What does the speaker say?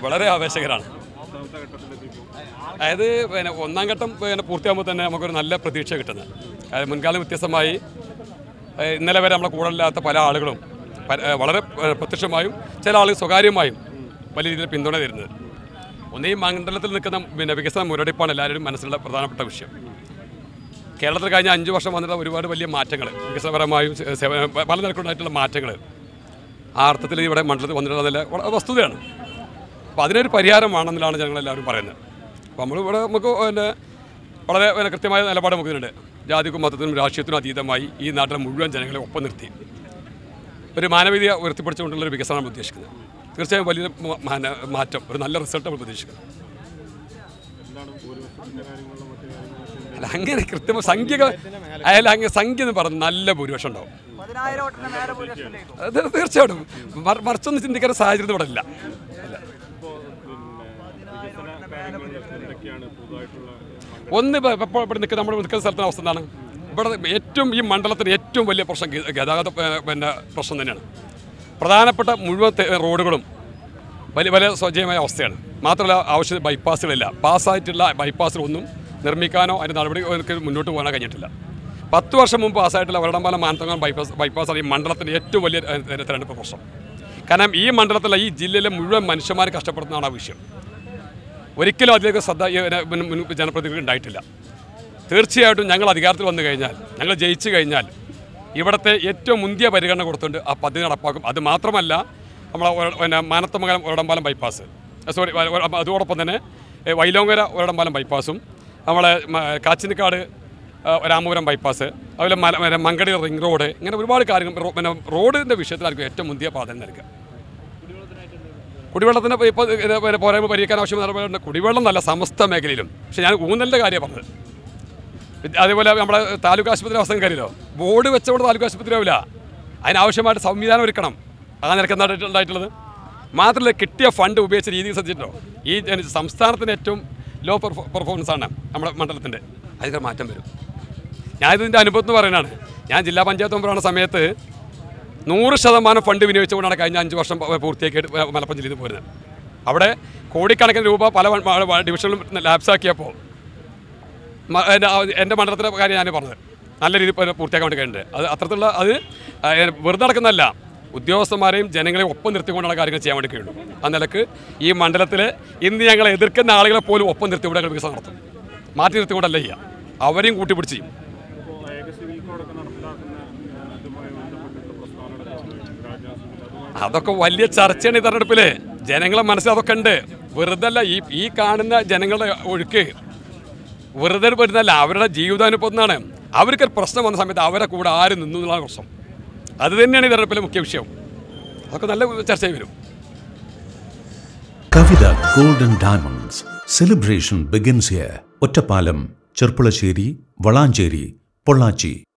വളരെ ആവേശകരാണ് അതായത് പിന്നെ ഒന്നാം ഘട്ടം പിന്നെ പൂർത്തിയാകുമ്പോൾ തന്നെ നമുക്കൊരു നല്ല പ്രതീക്ഷ കിട്ടുന്നത് അതായത് മുൻകാലം വ്യത്യസ്തമായി ഏഹ് ഇന്നലെ വരെ നമ്മളെ കൂടെ ഇല്ലാത്ത പല ആളുകളും പല- ഏഹ് വളരെ ഏഹ് പ്രത്യക്ഷമായും ചില ആളുകൾ സ്വകാര്യമായും വലിയ രീതിയിൽ പിന്തുണ തരുന്നത് ഒന്ന് ഈ മണ്ഡലത്തിൽ നിൽക്കുന്ന പിന്നെ വികസന മുരടിപ്പാണ് എല്ലാവരുടെയും മനസ്സിലുള്ള പ്രധാനപ്പെട്ട വിഷയം കേരളത്തിൽ കഴിഞ്ഞ അഞ്ച് വർഷം വന്നിട്ടുള്ള ഒരുപാട് വലിയ മാറ്റങ്ങൾ വികസനപരമായും സേ- സേവന പല നിലക്കുണ്ടായിട്ടുള്ള മാറ്റങ്ങൾ ആ അർത്ഥത്തിൽ ഇവിടെ മണ്ഡലത്തിൽ വന്നിട്ടുള്ളതിൽ വളരെ വസ്തുതയാണ് അപ്പോൾ അതിനൊരു പരിഹാരം വേണമെന്നിലാണ് ഞങ്ങളെല്ലാവരും പറയുന്നത് അപ്പോൾ നമ്മളിവിടെ നമുക്ക് പിന്നെ വളരെ പിന്നെ കൃത്യമായ നിലപാട് നമുക്കുണ്ട് ജാതിക്കും മതത്തിനും രാഷ്ട്രീയത്തിനും അതീതമായി ഈ നാട്ടിലെ മുഴുവൻ ജനങ്ങളെ ഒപ്പം നിർത്തി ഒരു മാനവീയത ഉയർത്തിപ്പിടിച്ചുകൊണ്ടുള്ള ഒരു വികസനമാണ് ഉദ്ദേശിക്കുന്നത് തീർച്ചയായും വലിയ മ- മാന- മാറ്റം ഒരു നല്ല റിസൾട്ട് നമ്മൾ പ്രതീക്ഷിക്കുന്നത് അല്ല അങ്ങനെ കൃത്യമായ സംഖ്യക അയാൾ അങ്ങനെ സംഖ്യ എന്ന് പറഞ്ഞ് നല്ല ഭൂരിപക്ഷം ഉണ്ടാവും പതിനായിരം വോട്ടിന് മേലെ ഭൂരിപക്ഷം ഉണ്ടായിരിക്കും. അത് തീർച്ചയായിട്ടും മർ- മറിച്ചൊന്നും ചിന്തിക്കാൻ സാഹചര്യം ഇവിടെ ഇല്ല ഒന്ന് ഇപ്പോൾ ഇപ്പോൾ ഇവിടെ നിൽക്കുന്ന നമ്മൾ നിൽക്കുന്ന സ്ഥലത്തിൻ്റെ അവസ്ഥ എന്താണ് ഇവിടെ ഏറ്റവും ഈ മണ്ഡലത്തിന് ഏറ്റവും വലിയ പ്രശ്നം ഗ- ഗതാഗത ഏഹ്, പിന്നെ പ്രശ്നം തന്നെയാണ് പ്രധാനപ്പെട്ട മുഴുവൻ തെ- റോഡുകളും വലിയ വലിയ സ്വജീയമായ അവസ്ഥയാണ് മാത്രമല്ല ആവശ്യ ബൈപ്പാസുകളില്ല പാസ്സായിട്ടുള്ള ബൈപ്പാസുകളൊന്നും നിർമ്മിക്കാനോ അതിൻ്റെ നടപടി മുന്നോട്ട് പോകാനോ കഴിഞ്ഞിട്ടില്ല പത്ത് വർഷം മുമ്പ് പാസ്സായിട്ടുള്ള വരടമ്പാലം മാനത്തങ്ങാൻ ബൈപ്പാസ് ബൈപ്പാസാണ് ഈ മണ്ഡലത്തിൻ്റെ ഏറ്റവും വലിയ ഏഹ്, തെരഞ്ഞെടുപ്പ് പ്രശ്നം കാരണം ഈ മണ്ഡലത്തിലെ ഈ ജില്ലയിലെ മുഴുവൻ മനുഷ്യന്മാർ കഷ്ടപ്പെടുന്നതാണ് ആ വിഷയം ഒരിക്കലും അതിലേക്ക് ശ്രദ്ധ ഈ ഒരു മുൻ- മുൻ ജനപ്രതിനിധികൾ ഉണ്ടായിട്ടില്ല തീർച്ചയായിട്ടും ഞങ്ങൾ അധികാരത്തിൽ വന്നു കഴിഞ്ഞാൽ ഞങ്ങൾ ജയിച്ചു കഴിഞ്ഞാൽ ഇവിടുത്തെ ഏറ്റവും മുന്തിയ പരിഗണന കൊടുത്തുകൊണ്ട് ആ പദ്ധതി നടപ്പാക്കും അത് മാത്രമല്ല നമ്മളെ ഒര- പിന്നെ മാനത്തമംഗലം ഒരടമ്പാലം ബൈപ്പാസ് സോറി അതോടൊപ്പം തന്നെ ഏ, വൈലോങ്ങര ഒരടമ്പാലം ബൈപ്പാസും നമ്മളെ മ- കാച്ചിനിക്കാട് ആ, രാമപുരം ബൈപ്പാസ് അതുപോലെ മല പിന്നെ മങ്കടി റിംഗ് റോഡ് ഇങ്ങനെ ഒരുപാട് കാര്യങ്ങൾ റോ- പിന്നെ റോഡിൻ്റെ വിഷയത്തിലായിരിക്കും ഏറ്റവും മുന്തിയ പ്രാധാന്യം നൽകുക കുടിവെള്ളത്തിന് ഇപ്പോൾ പിന്നെ പോരായ്മ പരിഹരിക്കാൻ ആവശ്യം നടപടിയുണ്ട് കുടിവെള്ളം നല്ല സമസ്ത മേഖലയിലും പക്ഷേ ഞാൻ ഊന്നലിൻ്റെ കാര്യം പറഞ്ഞത് അതേപോലെ നമ്മുടെ താലൂക്ക് ആശുപത്രി അവസ്ഥ കാര്യമല്ലോ ബോർഡ് വെച്ചവിടെ താലൂക്ക് ആശുപത്രി ആവില്ല അതിനാവശ്യമായിട്ട് സംവിധാനം ഒരുക്കണം ആ നിരക്ക് എന്താ ഉണ്ടായിട്ടുള്ളത് മാത്രമല്ല കിട്ടിയ ഫണ്ട് ഉപയോഗിച്ച രീതി ശ്രദ്ധിച്ചിട്ടോ ഈ ജന- സംസ്ഥാനത്തിൻ്റെ ഏറ്റവും ലോ പെർഫോമൻസ് ആണ് നമ്മുടെ മണ്ഡലത്തിൻ്റെ അതിനൊക്കെ മാറ്റം വരും ഞാനിതിൻ്റെ അനുഭവത്തിൽ നിന്ന് പറയുന്നതാണ് ഞാൻ ജില്ലാ പഞ്ചായത്ത് മെമ്പറാണ് സമയത്ത് നൂറ് ശതമാനം ഫണ്ട് വിനിയോഗിച്ചുകൊണ്ടാണ് കഴിഞ്ഞ അഞ്ച് വർഷം പ- പൂർത്തിയാക്കിയിട്ട് മ- മലപ്പുറം ജില്ലയിൽ നിന്ന് പോരുന്നത് അവിടെ കോടിക്കണക്കിന് രൂപ പല വ- വ- ഡിവിഷനിലും ലാപ്സാക്കിയപ്പോൾ മ- എൻ്റെ ആ- എൻ്റെ മണ്ഡലത്തിലെ കാര്യം ഞാൻ പറഞ്ഞത് നല്ല രീതിയിൽ പ- പൂർത്തിയാക്കാൻ വേണ്ടി കഴിഞ്ഞിട്ട് അത് അത്തരത്തിലുള്ള അത് ആ, ഏ, വെറുതെ നടക്കുന്നതല്ല ഉദ്യോഗസ്ഥന്മാരെയും ജനങ്ങളെയും ഒപ്പം നിർത്തിക്കൊണ്ടാണ് കാര്യങ്ങൾ ചെയ്യാൻ വേണ്ടി കഴിയുള്ളൂ ആ നിലക്ക് ഈ മണ്ഡലത്തിൽ ഇന്ന് ഞങ്ങളെ എതിർക്കുന്ന ആളുകളെ പോലും ഒപ്പം നിർത്തി ഇവിടെ വികസനം നടത്തും മാറ്റി നിർത്തിക്കൊണ്ടല്ല ചെയ്യുക അവരെയും കൂട്ടിപ്പിടിച്ച് ചെയ്യും അതൊക്കെ വലിയ ചർച്ചയാണ് ഈ തെരഞ്ഞെടുപ്പിൽ ജനങ്ങളെ മനസ്സിൽ അതൊക്കെ ഉണ്ട് വെറുതെ അല്ല ഈ ഈ കാണുന്ന ജനങ്ങളുടെ ഒഴുക്ക് വെറുതെ വരുന്നല്ല അവരുടെ ജീവിതാനുഭവത്തിനാണ് അവർക്കൊരു പ്രശ്നം വന്ന സമയത്ത് അവരെ കൂടെ ആര് നിന്നു എന്നുള്ള പ്രശ്നം അത് തന്നെയാണ് ഈ തെരഞ്ഞെടുപ്പിലെ മുഖ്യ വിഷയം അതൊക്കെ നല്ല ചർച്ചയായി വരും Kavitha golden diamonds celebration begins here Ottapalam Cherpulassery Valanchery Pollachi